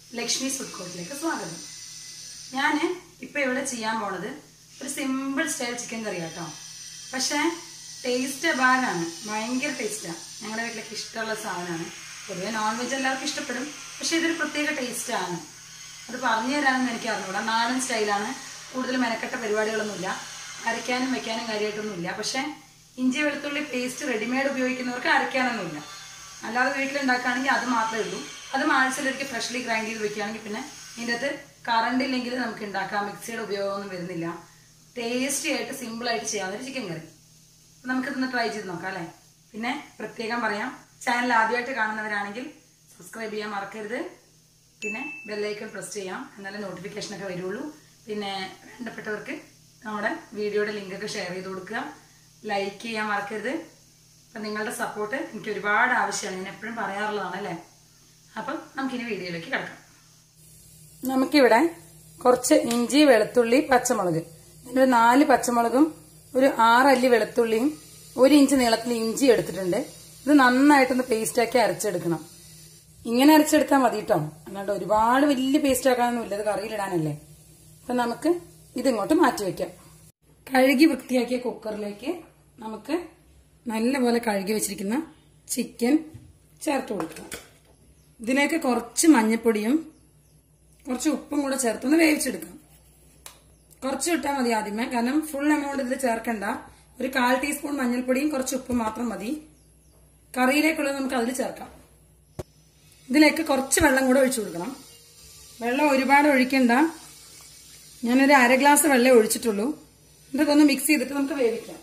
Lakshmi food കോർട്ടിലേക്ക് സ്വാഗതം ഞാൻ ഇപ്പോൾ ഇവിടെ ചെയ്യാൻ പോണത് ഒരു സിമ്പിൾ സ്റ്റൈൽ ചിക്കൻ കറി കേട്ടോ പക്ഷേ ടേസ്റ്റ് അപാരാണ് ഭയങ്കര ടേസ്റ്റാണ് ഞങ്ങളുടെ വീട്ടിലേക്ക് ഇഷ്ടമുള്ള സാധനമാണ് പൊതുവെ നോൺ വെജ് എല്ലാവർക്കും ഇഷ്ടപ്പെടും പക്ഷേ ഇതൊരു പ്രത്യേക ടേസ്റ്റാണ് അത് പറഞ്ഞു തരാനൊന്നും എനിക്ക് അറിഞ്ഞൂടാ നാടൻ സ്റ്റൈലാണ് കൂടുതൽ മെനക്കെട്ട പരിപാടികളൊന്നുമില്ല അരയ്ക്കാനും വെക്കാനും കാര്യമായിട്ടൊന്നുമില്ല പക്ഷേ ഇഞ്ചി വെളുത്തുള്ളി പേസ്റ്റ് റെഡിമെയ്ഡ് ഉപയോഗിക്കുന്നവർക്ക് അരയ്ക്കാനൊന്നുമില്ല അല്ലാതെ വീട്ടിലുണ്ടാക്കുകയാണെങ്കിൽ അത് മാത്രമേ ഉള്ളൂ അത് ആഴ്ചയിലൊരിക്കൽ ഫ്രഷ്ലി ഗ്രൈൻഡ് ചെയ്ത് വെക്കുകയാണെങ്കിൽ പിന്നെ ഇതിൻ്റെ അകത്ത് കറണ്ട് ഇല്ലെങ്കിൽ നമുക്ക് ഉണ്ടാക്കാം മിക്സിയുടെ ഉപയോഗമൊന്നും വരുന്നില്ല ടേസ്റ്റി ആയിട്ട് സിമ്പിളായിട്ട് ചെയ്യാവുന്ന ഒരു ചിക്കൻ കറി അപ്പം നമുക്കിതൊന്ന് ട്രൈ ചെയ്ത് നോക്കാം അല്ലേ പിന്നെ പ്രത്യേകം പറയാം ചാനൽ ആദ്യമായിട്ട് കാണുന്നവരാണെങ്കിൽ സബ്സ്ക്രൈബ് ചെയ്യാൻ മറക്കരുത് പിന്നെ ബെല്ലൈക്കൺ പ്രസ് ചെയ്യാം എന്നാലേ നോട്ടിഫിക്കേഷനൊക്കെ വരുള്ളൂ പിന്നെ വേണ്ടപ്പെട്ടവർക്ക് നമ്മുടെ വീഡിയോയുടെ ലിങ്കൊക്കെ ഷെയർ ചെയ്ത് കൊടുക്കുക ലൈക്ക് ചെയ്യാൻ മറക്കരുത് അപ്പം നിങ്ങളുടെ സപ്പോർട്ട് എനിക്ക് ഒരുപാട് ആവശ്യമാണ് ഞാൻ എപ്പോഴും പറയാറുള്ളതാണ് അല്ലേ അപ്പം നമുക്കിനി വീഡിയോയിലേക്ക് കിടക്കാം നമുക്കിവിടെ കുറച്ച് ഇഞ്ചി വെളുത്തുള്ളി പച്ചമുളക് ഒരു നാല് പച്ചമുളകും ഒരു ആറല്ലി വെളുത്തുള്ളിയും ഒരു ഇഞ്ച് നീളത്തിൽ ഇഞ്ചി എടുത്തിട്ടുണ്ട് ഇത് നന്നായിട്ടൊന്ന് പേസ്റ്റാക്കി അരച്ചെടുക്കണം ഇങ്ങനെ അരച്ചെടുത്താൽ മതി കേട്ടോ അല്ലാണ്ട് ഒരുപാട് വലിയ പേസ്റ്റ് ആക്കാനൊന്നും ഇല്ല ഇത് കറിയിലിടാനല്ലേ അപ്പൊ നമുക്ക് ഇതിങ്ങോട്ട് മാറ്റി വെക്കാം കഴുകി വൃത്തിയാക്കിയ കുക്കറിലേക്ക് നമുക്ക് നല്ലപോലെ കഴുകി വെച്ചിരിക്കുന്ന ചിക്കൻ ചേർത്ത് കൊടുക്കുക ഇതിലേക്ക് കുറച്ച് മഞ്ഞൾപ്പൊടിയും കുറച്ച് ഉപ്പും കൂടെ ചേർത്തൊന്ന് വേവിച്ചെടുക്കാം കുറച്ച് ഇട്ടാൽ മതി ആദ്യമേ കാരണം ഫുൾ എമൗണ്ട് ഇതിൽ ചേർക്കണ്ട ഒരു കാൽ ടീസ്പൂൺ മഞ്ഞൾപ്പൊടിയും കുറച്ച് ഉപ്പും മാത്രം മതി കറിയിലേക്കുള്ളത് നമുക്ക് അതിൽ ചേർക്കാം ഇതിലേക്ക് കുറച്ച് വെള്ളം കൂടെ ഒഴിച്ചു കൊടുക്കണം വെള്ളം ഒരുപാട് ഒഴിക്കണ്ട ഞാനൊരു അര ഗ്ലാസ് വെള്ളം ഒഴിച്ചിട്ടുള്ളൂ ഇതൊക്കെ ഒന്ന് മിക്സ് ചെയ്തിട്ട് നമുക്ക് വേവിക്കാം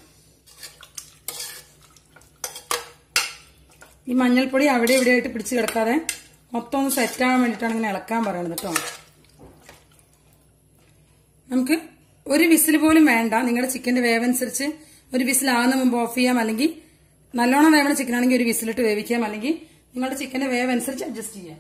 ഈ മഞ്ഞൾപ്പൊടി അവിടെ ഇവിടെ ആയിട്ട് പിടിച്ച് കിടക്കാതെ മൊത്തം ഒന്ന് സെറ്റ് ആവാൻ വേണ്ടിയിട്ടാണ് ഇങ്ങനെ ഇളക്കാൻ പറയണത് കേട്ടോ നമുക്ക് ഒരു വിസിൽ പോലും വേണ്ട നിങ്ങളുടെ ചിക്കന്റെ വേവനുസരിച്ച് ഒരു വിസിൽ ആകുന്ന മുമ്പ് ഓഫ് ചെയ്യാം അല്ലെങ്കിൽ നല്ലോണം വേവണ ചിക്കൻ ആണെങ്കിൽ ഒരു വിസിലിട്ട് വേവിക്കാം അല്ലെങ്കിൽ നിങ്ങളുടെ ചിക്കന്റെ വേവ് അനുസരിച്ച് അഡ്ജസ്റ്റ് ചെയ്യാം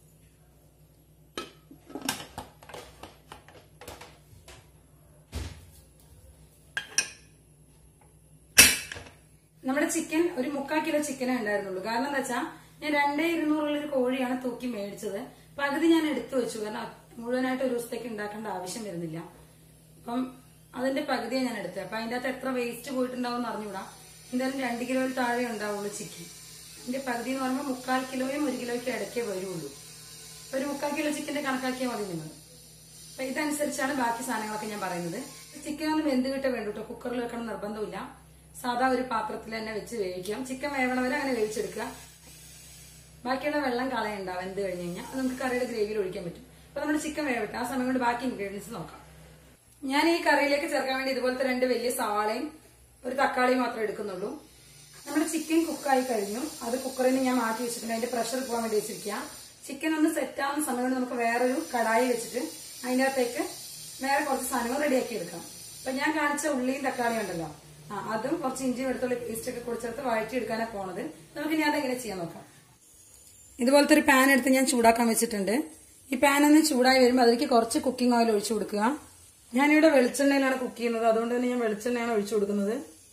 നമ്മുടെ ചിക്കൻ ഒരു മുക്കാൽ കിലോ ചിക്കനേ ഉണ്ടായിരുന്നുള്ളൂ കാരണം എന്താ വെച്ചാൽ ഞാൻ രണ്ടേ ഇരുന്നൂറുള്ള ഒരു കോഴിയാണ് തൂക്കി മേടിച്ചത് പകുതി ഞാൻ എടുത്തു വെച്ചു കാരണം അത് മുഴുവനായിട്ട് ഒരു ദിവസത്തേക്ക് ഉണ്ടാക്കേണ്ട ആവശ്യം വരുന്നില്ല അപ്പം അതിന്റെ പകുതിയെ ഞാൻ എടുത്തത് അപ്പൊ അതിന്റെ അകത്ത് എത്ര വേസ്റ്റ് പോയിട്ടുണ്ടാവും എന്ന് അറിഞ്ഞൂടാ എന്തായാലും രണ്ട് കിലോയിൽ താഴെ ഉണ്ടാവുള്ളൂ ചിക്കൻ ഇതിന്റെ പകുതി എന്ന് പറയുമ്പോൾ മുക്കാൽ കിലോയും ഒരു കിലോയ്ക്ക് ഇടയ്ക്കേ വരുള്ളൂ അപ്പൊ ഒരു മുക്കാൽ കിലോ ചിക്കന്റെ കണക്കാക്കിയാൽ മതി നിങ്ങൾ അപ്പൊ ഇതനുസരിച്ചാണ് ബാക്കി സാധനങ്ങളൊക്കെ ഞാൻ പറയുന്നത് ചിക്കൻ ഒന്ന് വെന്ത് കിട്ടേ വേണ്ടു കേട്ടോ കുക്കറിൽ വെക്കണം നിർബന്ധമില്ല സാധാ ഒരു പാത്രത്തിൽ തന്നെ വെച്ച് വേവിക്കാം ചിക്കൻ വേവണ വരെ അങ്ങനെ വേവിച്ചെടുക്കുക ബാക്കിയുള്ള വെള്ളം കളയണ്ട വെന്ത് കഴിഞ്ഞ് കഴിഞ്ഞാൽ അത് നമുക്ക് കറിയുടെ ഗ്രേവിയിൽ ഒഴിക്കാൻ പറ്റും അപ്പൊ നമ്മുടെ ചിക്കൻ വേവട്ടെ ആ സമയം കൊണ്ട് ബാക്കി ഇൻഗ്രീഡിയൻസ് നോക്കാം ഞാൻ ഈ കറിയിലേക്ക് ചേർക്കാൻ വേണ്ടി ഇതുപോലത്തെ രണ്ട് വലിയ സവാളയും ഒരു തക്കാളിയും മാത്രമേ എടുക്കുന്നുള്ളൂ നമ്മുടെ ചിക്കൻ കുക്കായി കഴിഞ്ഞു അത് കുക്കറിൽ നിന്ന് ഞാൻ മാറ്റി വെച്ചിട്ടുണ്ട് അതിന്റെ പ്രഷർ പോകാൻ വേണ്ടി വെച്ചിരിക്കുക ചിക്കൻ ഒന്ന് സെറ്റ് ആവുന്ന സമയം കൊണ്ട് നമുക്ക് വേറൊരു കടായി വെച്ചിട്ട് അതിന്റെ അകത്തേക്ക് വേറെ കുറച്ച് സാധനങ്ങൾ റെഡിയാക്കി എടുക്കാം അപ്പൊ ഞാൻ കാണിച്ച ഉള്ളിയും തക്കാളിയും ഉണ്ടല്ലോ ആ അതും കുറച്ച് ഇഞ്ചി വെളുത്തുള്ളി പേസ്റ്റ് ഒക്കെ കൂടി ചേർത്ത് വഴറ്റി എടുക്കാനാണ് പോണത് നമുക്ക് ഇനി അതെങ്ങനെ ചെയ്യാൻ നോക്കാം ഇതുപോലത്തെ ഒരു പാൻ എടുത്ത് ഞാൻ ചൂടാക്കാൻ വെച്ചിട്ടുണ്ട് ഈ പാൻ ഒന്ന് ചൂടായി വരുമ്പോൾ അതിലേക്ക് കുറച്ച് കുക്കിംഗ് ഓയിൽ ഒഴിച്ചു കൊടുക്കുക ഞാനിവിടെ വെളിച്ചെണ്ണയിലാണ് കുക്ക് ചെയ്യുന്നത് അതുകൊണ്ട് തന്നെ ഞാൻ വെളിച്ചെണ്ണയാണ് ഒഴിച്ചു കൊടുക്കുന്നത്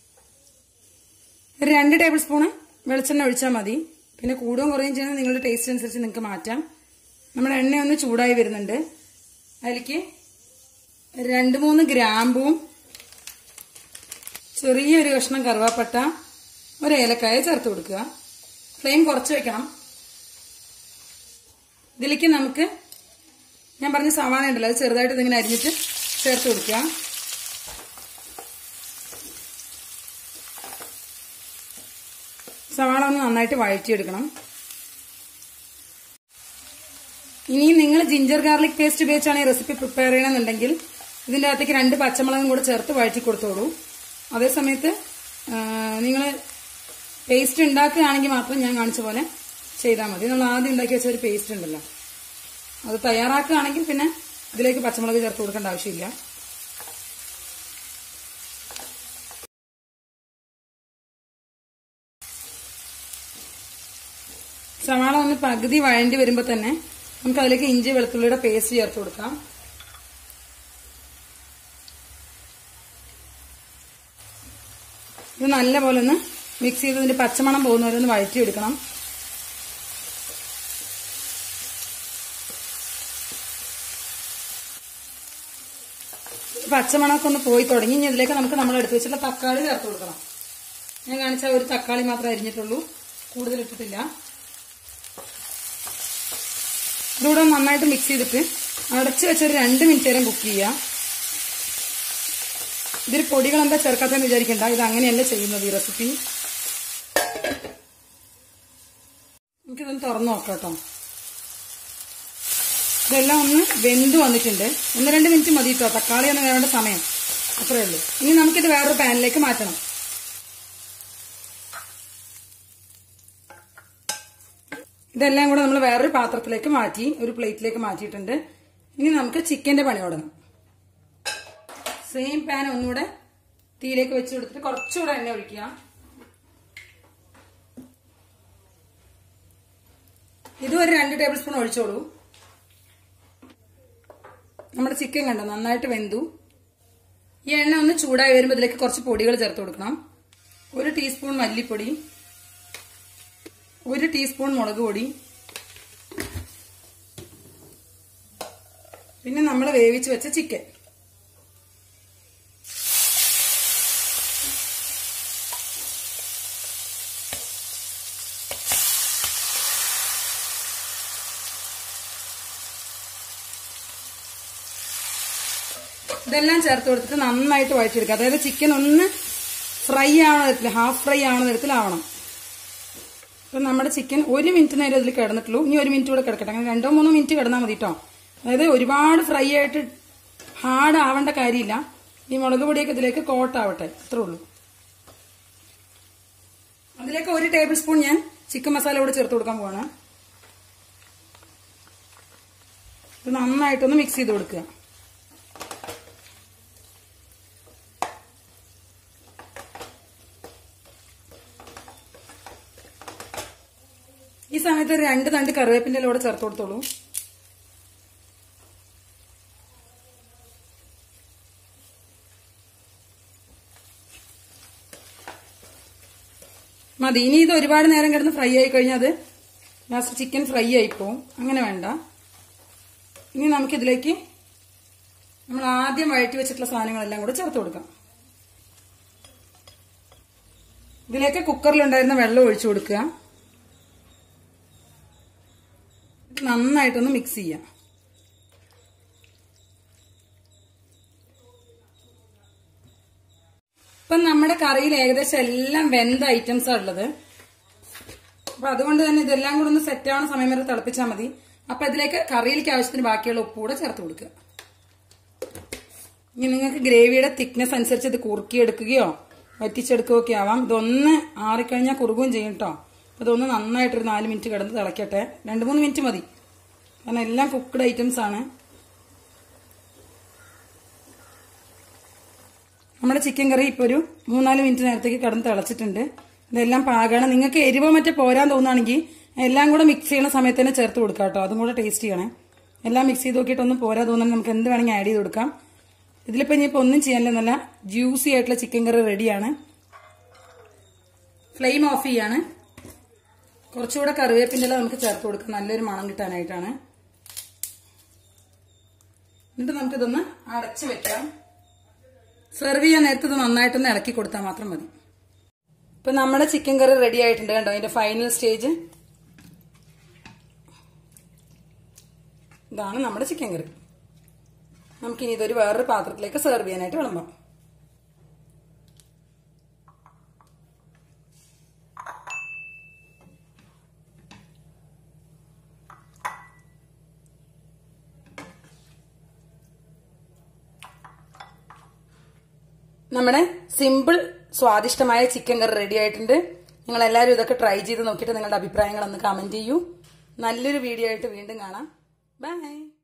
ഒരു രണ്ട് ടേബിൾ സ്പൂണ് വെളിച്ചെണ്ണ ഒഴിച്ചാൽ മതി പിന്നെ കൂടുകയും കുറയും ചെയ്യുന്നത് നിങ്ങളുടെ ടേസ്റ്റ് അനുസരിച്ച് നിങ്ങൾക്ക് മാറ്റാം നമ്മുടെ എണ്ണ ഒന്ന് ചൂടായി വരുന്നുണ്ട് അതിലേക്ക് രണ്ട് മൂന്ന് ഗ്രാമ്പും ചെറിയൊരു കഷ്ണം കറുവാപ്പട്ട ഒരു ഏലക്കായ ചേർത്ത് കൊടുക്കുക ഫ്ലെയിം കുറച്ച് വെക്കണം ഇതിലേക്ക് നമുക്ക് ഞാൻ പറഞ്ഞ സവാള ഉണ്ടല്ലോ അത് ചെറുതായിട്ട് ഇതിങ്ങനെ അരിഞ്ഞിട്ട് ചേർത്ത് കൊടുക്കുക സവാള ഒന്ന് നന്നായിട്ട് വഴറ്റിയെടുക്കണം ഇനി നിങ്ങൾ ജിഞ്ചർ ഗാർലിക് പേസ്റ്റ് ഉപയോഗിച്ചാണ് ഈ റെസിപ്പി പ്രിപ്പയർ ചെയ്യണമെന്നുണ്ടെങ്കിൽ ഇതിൻ്റെ അകത്തേക്ക് രണ്ട് പച്ചമുളകും കൂടെ ചേർത്ത് വഴറ്റി കൊടുത്തോളൂ അതേ സമയത്ത് നിങ്ങൾ പേസ്റ്റ് ഉണ്ടാക്കുകയാണെങ്കിൽ മാത്രം ഞാൻ കാണിച്ച പോലെ ചെയ്താൽ മതി നമ്മൾ ആദ്യം ഉണ്ടാക്കി വെച്ച ഒരു പേസ്റ്റ് ഉണ്ടല്ലോ അത് തയ്യാറാക്കുകയാണെങ്കിൽ പിന്നെ ഇതിലേക്ക് പച്ചമുളക് ചേർത്ത് കൊടുക്കേണ്ട ആവശ്യമില്ല സവാള ഒന്ന് പകുതി വഴണ്ടി വരുമ്പോൾ തന്നെ നമുക്ക് അതിലേക്ക് ഇഞ്ചി വെളുത്തുള്ളിയുടെ പേസ്റ്റ് ചേർത്ത് കൊടുക്കാം ഇത് നല്ലപോലെ ഒന്ന് മിക്സ് ചെയ്ത് ഇതിന്റെ പച്ചമണം പോകുന്നവരെ ഒന്ന് വഴറ്റിയെടുക്കണം പച്ചമണമൊക്കെ ഒന്ന് പോയി തുടങ്ങി ഇനി ഇതിലേക്ക് നമുക്ക് നമ്മൾ എടുത്തു വെച്ചിട്ടുള്ള തക്കാളി ചേർത്ത് കൊടുക്കണം ഞാൻ കാണിച്ച ഒരു തക്കാളി മാത്രമേ അരിഞ്ഞിട്ടുള്ളൂ കൂടുതൽ ഇട്ടിട്ടില്ല ഇതുകൂടെ നന്നായിട്ട് മിക്സ് ചെയ്തിട്ട് അടച്ച് വെച്ചൊരു രണ്ട് മിനിറ്റ് നേരം കുക്ക് ചെയ്യുക ഇതിൽ പൊടികൾ എന്താ ചേർക്കാത്തെന്ന് വിചാരിക്കണ്ട ഇത് അങ്ങനെയല്ല ചെയ്യുന്നത് ഈ റെസിപ്പി നമുക്കിതൊന്ന് തുറന്നു നോക്കാം കേട്ടോ ഇതെല്ലാം ഒന്ന് വെന്ത് വന്നിട്ടുണ്ട് ഒന്ന് രണ്ട് മിനിറ്റ് മതി കേട്ടോ തക്കാളി ഒന്ന് വേണ്ട സമയം അത്രേ ഉള്ളൂ ഇനി നമുക്കിത് വേറൊരു പാനിലേക്ക് മാറ്റണം ഇതെല്ലാം കൂടെ നമ്മൾ വേറൊരു പാത്രത്തിലേക്ക് മാറ്റി ഒരു പ്ലേറ്റിലേക്ക് മാറ്റിയിട്ടുണ്ട് ഇനി നമുക്ക് ചിക്കന്റെ പണി തുടങ്ങാം സെയിം പാൻ ഒന്നുകൂടെ തീയിലേക്ക് വെച്ച് കൊടുത്തിട്ട് കുറച്ചുകൂടെ എണ്ണ ഒഴിക്കുക ഇതും ഒരു രണ്ട് ടേബിൾ സ്പൂൺ ഒഴിച്ചോളൂ നമ്മുടെ ചിക്കൻ കണ്ടോ നന്നായിട്ട് വെന്തു ഈ എണ്ണ ഒന്ന് ചൂടായി വരുമ്പോൾ ഇതിലേക്ക് കുറച്ച് പൊടികൾ ചേർത്ത് കൊടുക്കണം ഒരു ടീസ്പൂൺ മല്ലിപ്പൊടി ഒരു ടീസ്പൂൺ മുളക് പൊടി പിന്നെ നമ്മൾ വേവിച്ച് വെച്ച ചിക്കൻ ഇതെല്ലാം ചേർത്ത് കൊടുത്തിട്ട് നന്നായിട്ട് വഴറ്റിയെടുക്കുക അതായത് ചിക്കൻ ഒന്ന് ഫ്രൈ ആവണ തരത്തിൽ ഹാഫ് ഫ്രൈ ആവണ തരത്തിലാവണം അപ്പൊ നമ്മുടെ ചിക്കൻ ഒരു മിനിറ്റ് നേരം ഇതിൽ കിടന്നിട്ടുള്ളൂ ഇനി ഒരു മിനിറ്റ് കൂടെ കിടക്കട്ടെ അങ്ങനെ രണ്ടോ മൂന്നോ മിനിറ്റ് കിടന്നാൽ മതി കേട്ടോ അതായത് ഒരുപാട് ഫ്രൈ ആയിട്ട് ഹാർഡ് ആവേണ്ട കാര്യമില്ല ഈ മുളക് പൊടിയൊക്കെ ഇതിലേക്ക് കോട്ടാവട്ടെ അത്രേ ഉള്ളൂ അതിലേക്ക് ഒരു ടേബിൾ സ്പൂൺ ഞാൻ ചിക്കൻ മസാല കൂടെ ചേർത്ത് കൊടുക്കാൻ പോവാണ് ഇത് നന്നായിട്ടൊന്ന് മിക്സ് ചെയ്ത് കൊടുക്കുക ഈ സമയത്ത് ഒരു രണ്ട് തണ്ട് കറിവേപ്പിന്റെ കൂടെ ചേർത്ത് കൊടുത്തോളൂ മതി ഇനി ഇത് ഒരുപാട് നേരം കിടന്ന് ഫ്രൈ ആയി കഴിഞ്ഞാൽ അത് ലാസ്റ്റ് ചിക്കൻ ഫ്രൈ ആയിപ്പോവും അങ്ങനെ വേണ്ട ഇനി നമുക്കിതിലേക്ക് നമ്മൾ ആദ്യം വഴറ്റി വെച്ചിട്ടുള്ള സാധനങ്ങളെല്ലാം കൂടെ ചേർത്ത് കൊടുക്കാം ഇതിലേക്ക് കുക്കറിലുണ്ടായിരുന്ന വെള്ളം ഒഴിച്ചു കൊടുക്കുക നന്നായിട്ടൊന്ന് മിക്സ് ചെയ്യാം ഇപ്പം നമ്മുടെ കറിയിൽ ഏകദേശം എല്ലാം വെന്ത ഐറ്റംസ് ഉള്ളത് അപ്പൊ അതുകൊണ്ട് തന്നെ ഇതെല്ലാം കൂടെ ഒന്ന് സെറ്റ് ആവുന്ന സമയം വരെ തിളപ്പിച്ചാൽ മതി അപ്പൊ ഇതിലേക്ക് കറിയിലേക്ക് ആവശ്യത്തിന് ബാക്കിയുള്ള ഉപ്പ് കൂടെ ചേർത്ത് കൊടുക്കുക ഇനി നിങ്ങൾക്ക് ഗ്രേവിയുടെ തിക്നെസ് അനുസരിച്ച് ഇത് കുറുക്കിയെടുക്കുകയോ വറ്റിച്ചെടുക്കുകയോ ഒക്കെ ആവാം ഇതൊന്ന് ആറിക്കഴിഞ്ഞാൽ കുറുകുകയും ചെയ്യും കേട്ടോ അപ്പൊ ഇതൊന്ന് നന്നായിട്ടൊരു നാല് മിനിറ്റ് കിടന്ന് തിളക്കട്ടെ രണ്ട് മൂന്ന് മിനിറ്റ് മതി കാരണം എല്ലാം കുക്ക്ഡ് ഐറ്റംസ് ആണ് നമ്മുടെ ചിക്കൻ കറി ഇപ്പോൾ ഒരു മൂന്നാല് മിനിറ്റ് നേരത്തേക്ക് കിടന്ന് തിളച്ചിട്ടുണ്ട് ഇതെല്ലാം പാകമാണ് നിങ്ങൾക്ക് എരിവോ മറ്റേ പോരാൻ തോന്നുകയാണെങ്കിൽ എല്ലാം കൂടെ മിക്സ് ചെയ്യണ സമയത്ത് തന്നെ ചേർത്ത് കൊടുക്കാം കേട്ടോ അതും കൂടെ ടേസ്റ്റ് ചെയ്യണേ എല്ലാം മിക്സ് ചെയ്ത് നോക്കിയിട്ടൊന്നും പോരാ തോന്നുന്നത് നമുക്ക് എന്ത് വേണമെങ്കിൽ ആഡ് ചെയ്ത് കൊടുക്കാം ഇതിലിപ്പോൾ ഇനിയിപ്പോൾ ഒന്നും ചെയ്യാനില്ല നല്ല ജ്യൂസി ആയിട്ടുള്ള ചിക്കൻ കറി റെഡിയാണ് ഫ്ലെയിം ഓഫ് ചെയ്യാണ് കുറച്ചുകൂടെ കറിവേപ്പിൻ്റെ ഇല നമുക്ക് ചേർത്ത് കൊടുക്കാം നല്ലൊരു മണം കിട്ടാനായിട്ടാണ് എന്നിട്ട് നമുക്കിതൊന്ന് അടച്ചു വെക്കാം സെർവ് ചെയ്യാൻ നേരത്തെ ഇത് നന്നായിട്ടൊന്ന് ഇളക്കി കൊടുത്താൽ മാത്രം മതി ഇപ്പൊ നമ്മുടെ ചിക്കൻ കറി റെഡി ആയിട്ടുണ്ട് കണ്ടോ അതിന്റെ ഫൈനൽ സ്റ്റേജ് ഇതാണ് നമ്മുടെ ചിക്കൻ കറി നമുക്കിനി ഇതൊരു വേറൊരു പാത്രത്തിലേക്ക് സെർവ് ചെയ്യാനായിട്ട് വിളമ്പാം നമ്മുടെ സിമ്പിൾ സ്വാദിഷ്ടമായ ചിക്കൻ കറി റെഡി ആയിട്ടുണ്ട് നിങ്ങൾ എല്ലാവരും ഇതൊക്കെ ട്രൈ ചെയ്ത് നോക്കിയിട്ട് നിങ്ങളുടെ അഭിപ്രായങ്ങൾ ഒന്ന് കമന്റ് ചെയ്യൂ നല്ലൊരു വീഡിയോ ആയിട്ട് വീണ്ടും കാണാം ബൈ